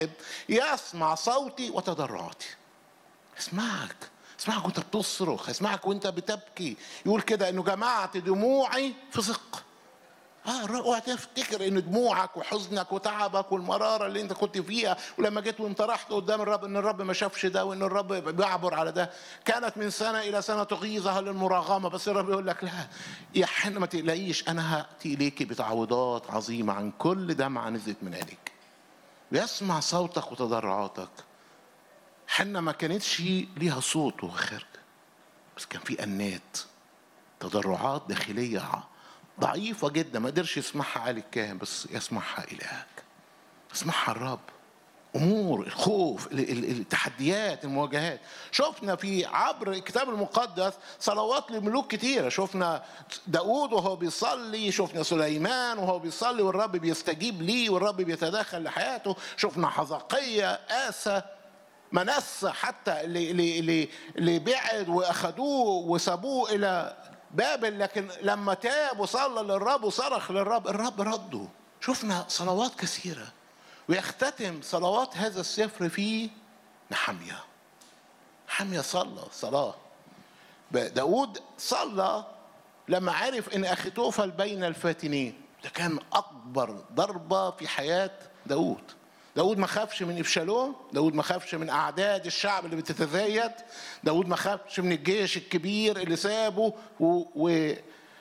يسمع صوتي وتضرعاتي اسمعك اسمعك وانت بتصرخ اسمعك وانت بتبكي يقول كده انه جمعت دموعي في ثق اه اوعى تفتكر ان دموعك وحزنك وتعبك والمراره اللي انت كنت فيها ولما جيت وانت رحت قدام الرب ان الرب ما شافش ده وان الرب بيعبر على ده كانت من سنه الى سنه تغيظها للمراغمه بس الرب يقول لك لا يا حنا ما تقلقيش انا هاتي اليك بتعويضات عظيمه عن كل دمعه نزلت من عينيك ويسمع صوتك وتضرعاتك حنا ما كانتش ليها صوت وهو خارج بس كان في انات تضرعات داخليه ضعيفه جدا ما قدرش يسمعها علي الكاهن بس يسمعها الهك يسمعها الرب امور الخوف التحديات المواجهات شفنا في عبر الكتاب المقدس صلوات لملوك كتيره شفنا داود وهو بيصلي شفنا سليمان وهو بيصلي والرب بيستجيب ليه والرب بيتدخل لحياته شفنا حزقية آسى منسى حتى اللي اللي اللي, اللي بعد واخدوه وسابوه الى بابل لكن لما تاب وصلى للرب وصرخ للرب الرب رده شفنا صلوات كثيرة ويختتم صلوات هذا السفر في نحمية نحمية صلى صلاة داود صلى لما عرف ان اخيتوفل بين الفاتنين ده كان اكبر ضربة في حياة داود داود ما خافش من ابشالوم داود ما خافش من اعداد الشعب اللي بتتزايد داود ما خافش من الجيش الكبير اللي سابه و... و...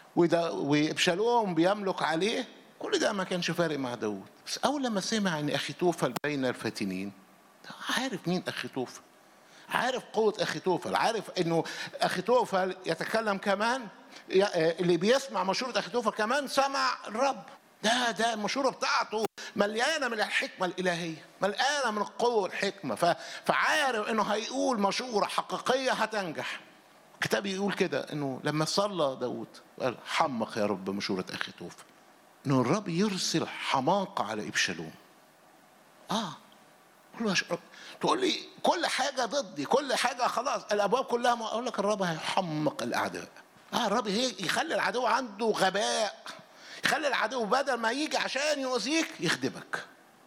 وابشالوم بيملك عليه كل ده ما كانش فارق مع داود بس اول لما سمع ان اخيتوفل بين الفاتنين عارف مين اخيتوفل عارف قوة أخيتوفل عارف أنه أخيتوفل يتكلم كمان اللي بيسمع مشورة أخيتوفل كمان سمع الرب ده ده المشورة بتاعته مليانة من الحكمة الإلهية مليانة من القوة والحكمة فعارف إنه هيقول مشورة حقيقية هتنجح الكتاب يقول كده إنه لما صلى داود قال حمق يا رب مشورة أخي توفى إنه الرب يرسل حماقة على إبشالوم آه تقول لي كل حاجة ضدي كل حاجة خلاص الأبواب كلها ما أقول لك الرب هيحمق الأعداء آه الرب يخلي العدو عنده غباء يخلي العدو بدل ما يجي عشان يؤذيك يخدمك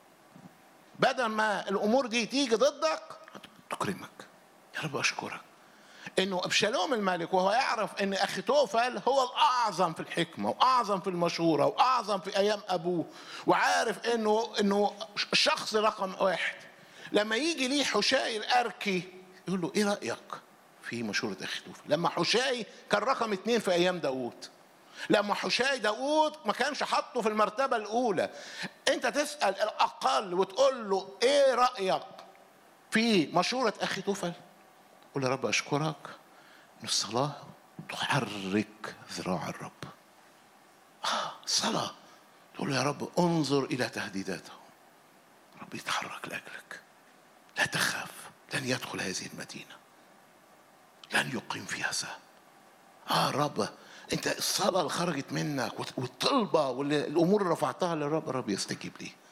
بدل ما الامور دي تيجي ضدك تكرمك يا رب اشكرك انه ابشالوم الملك وهو يعرف ان اخي توفل هو الاعظم في الحكمه واعظم في المشوره واعظم في ايام ابوه وعارف انه انه الشخص رقم واحد لما يجي ليه حشاي الاركي يقول له ايه رايك في مشوره اخي توفل لما حشاي كان رقم اثنين في ايام داوود لما حشاي داود ما كانش حاطه في المرتبة الأولى أنت تسأل الأقل وتقول له إيه رأيك في مشورة أخي توفل قول يا رب أشكرك إن الصلاة تحرك ذراع الرب آه صلاة تقول له يا رب انظر إلى تهديداته رب يتحرك لأجلك لا تخاف لن يدخل هذه المدينة لن يقيم فيها سهم آه رب انت الصلاه اللي خرجت منك والطلبه والامور اللي رفعتها للرب الرب يستجيب ليه